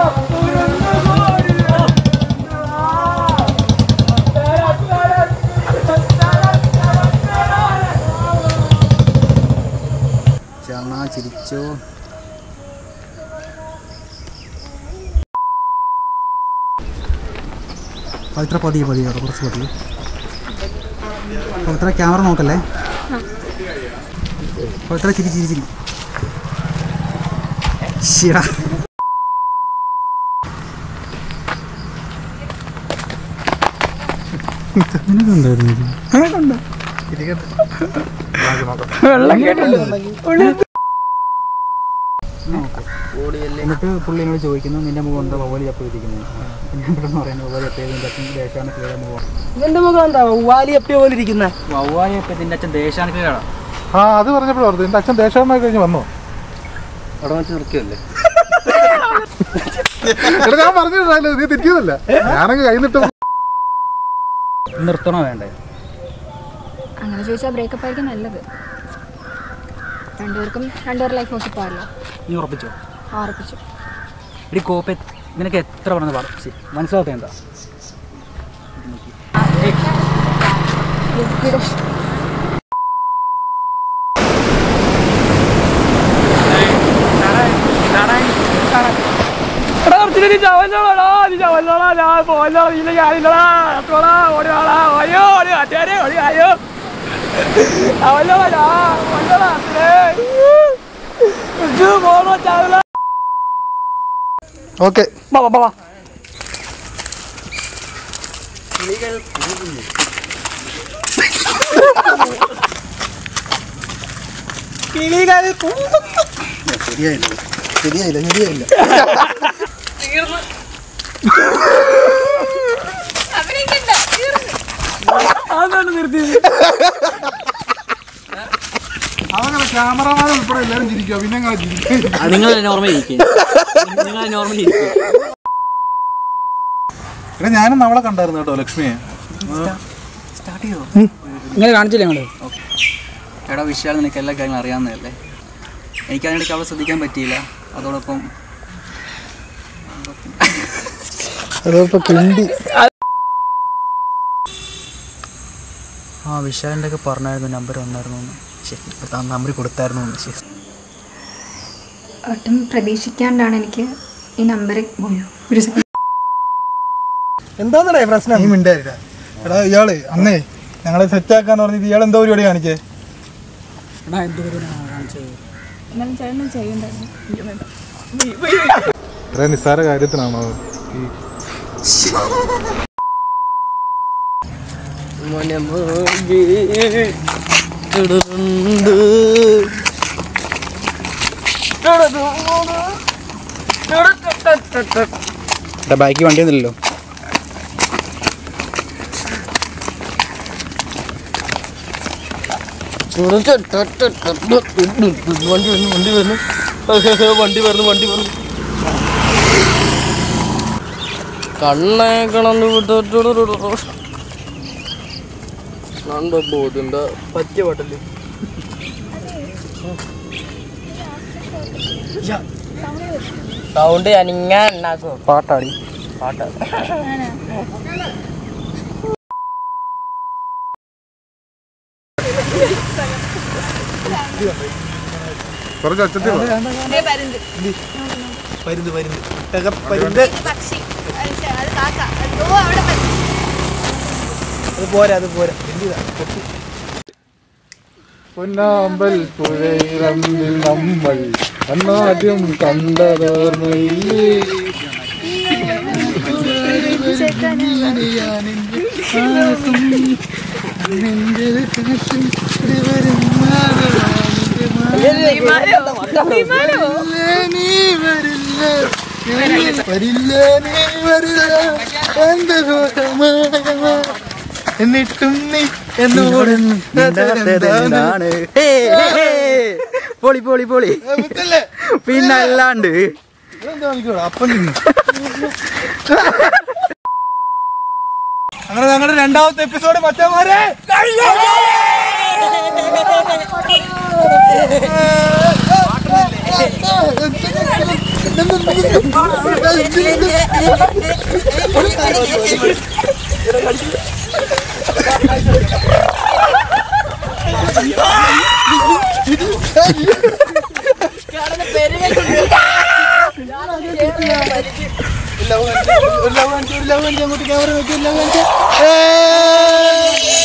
ചണ ചിരിച്ചു പവിത്ര പതിയെ പതിയെ കേട്ടോ കുറച്ച് പതിയെ പവിത്ര ക്യാമറ നോക്കല്ലേ പവിത്ര ചിരി ചിരി ചിരി ശിടാ എന്നിട്ട് പുള്ളി എന്നോട് ചോദിക്കുന്നു നിന്റെ മുഖം എന്താ വവ്വാലി ചപ്പിരിക്കുന്നത് പിന്നെ പെട്ടെന്ന് പറയുന്നത് വവ്വാലി ചപ്പിയതിൻ്റെ അച്ഛൻ ദേശാണ് ക്ലിയർ മുഖം ഇവന്റെ മുഖം എന്താ വാലി എപ്പിയ പോലെ ഇരിക്കുന്ന വവ്വാലി ചപ്പിയതിൻ്റെ അച്ഛൻ ദേശാണ് ക്ലിയറാണ് ആ അത് പറഞ്ഞപ്പോഴും ഓർത്തു എൻ്റെ അച്ഛൻ ദേശാടനമായി കഴിഞ്ഞ് വന്നോ അവിടെ വെച്ച് നിർത്തിയല്ലേ എടാ ഞാൻ പറഞ്ഞിട്ടില്ല നീ തെറ്റിയതല്ല ഞാനങ്ങ് കൈന്നിട്ട് നിർത്തണോ വേണ്ടേ അങ്ങനെ ചോദിച്ചാൽ ബ്രേക്കപ്പ് ആയിരിക്കും നല്ലത് രണ്ടുപേർക്കും രണ്ടുപേർ ലൈഫ് നോക്കി പോകാമല്ലോ നീ ഉറപ്പിച്ചോ ആർപ്പിച്ചു ഇടി കോപ്പ നിനക്ക് എത്ര വേണമെന്ന് പറഞ്ഞു മനസ്സിലാത്ത എന്താ എടാ കുറച്ചിട്ട് നീ ചവന്നോളാ നീ ചവന്നോളാ ഞാൻ പോന്നോ നീല ഞാനില്ലടാ എത്തോളാ ഓടി വാടാ അയ്യോ ഓടി അച്ഛനെ ഓടി അയ്യോ അവന്നോളാ വന്നോളാ പോണോ ചാവില്ല ഓക്കെ ബാബാ ബാബാ കിളികൾ ശരിയായില്ല ശരിയായില്ല ശരിയായില്ല അതാണ് നിർത്തിയത് അതങ്ങനെ ക്യാമറമാൻ ഉൾപ്പെടെ എല്ലാവരും ചിരിക്കുക പിന്നെ അങ്ങനെ ചിരിക്കുക നിങ്ങൾ നോർമലി ഇരിക്കും നിങ്ങൾ നോർമലി ഇരിക്കും എടാ ഞാനും നമ്മളെ കണ്ടായിരുന്നു കേട്ടോ ലക്ഷ്മിയെ സ്റ്റാർട്ട് ചെയ്തോ ഇങ്ങനെ കാണിച്ചില്ലേ ഞങ്ങള് എടാ വിശാൽ നിനക്ക് എല്ലാ കാര്യങ്ങളും അറിയാവുന്നതല്ലേ എനിക്ക് അതിനിടയ്ക്ക് അവളെ ശ്രദ്ധിക്കാൻ പറ്റിയില്ല അതോടൊപ്പം അതിപ്പോ കിണ്ടി ആ വിശാലിൻ്റെ ഒക്കെ പറഞ്ഞായിരുന്നു നമ്പർ വന്നായിരുന്നു എന്ന് ശരി ഇപ്പം നമ്പർ കൊടുത്തായിരുന്നു എന്ന് ശരി ഒട്ടും പ്രതീക്ഷിക്കാണ്ടാണ് എനിക്ക് ഈ നമ്പർ പോയോ ഒരു സെക്കൻഡ് എന്താന്നടേ പ്രശ്നം നീ മിണ്ടായില്ല എടാ ഇയാള് അന്നേ ഞങ്ങളെ സെറ്റാക്കാന്ന് പറഞ്ഞത് ഇയാൾ എന്തോ പരിപാടി കാണിച്ചേ എടാ എന്ത് കാണിച്ചത് എന്നാലും ചേട്ടനും ചെയ്യണ്ടായിരുന്നു ഇത്ര നിസ്സാര കാര്യത്തിനാണോ ഈ ബാക്കി വണ്ടി ഒന്നുമില്ലല്ലോ വണ്ടി വരുന്നു വണ്ടി വരുന്നു വണ്ടി വരുന്നു വണ്ടി വരുന്നു കണ്ണേ കണന്ന് കണ്ടോ ബോധുണ്ട് പറ്റിയ പാട്ടല്ലേ സൗണ്ട് അനിങ്ങാൻ ഉണ്ടാക്കോ പാട്ടാടി പാട്ട കുറച്ച് ഒച്ചത്തിൽ പറ. പരുന്ന് പരുന്ന് പരുന്ന് അത് പോരാ അത് പോരാ പൊന്നാമ്പൽ പുഴയിറമ്പിൽ നമ്മൾ അന്നാദ്യം കണ്ടതോർമ്മയില്ലേ നീ വരില്ല വരില്ല നീ വരില്ല എന്റെ സുഖമായ എന്നിട്ടും നീ എന്നോട് മിണ്ടാത്തതെന്താണ്? ഹേ, ഹേ, ഹേ. പൊളി പൊളി പൊളി മുത്തല്ലേ പിന്നല്ലാണ്ട് ഇതെന്താ കാണിക്കുവാ? അപ്പം തിന്നു അങ്ങനെ ഞങ്ങളുടെ രണ്ടാമത്തെ എപ്പിസോഡ് മറ്റന്മാരെ ഒരു ലവ് കാണിച്ചു ഒരു ലവ് കാണിച്ചു അങ്ങോട്ട് ക്യാമറ നോക്കി ഒരു ലവ് കാണിച്ചു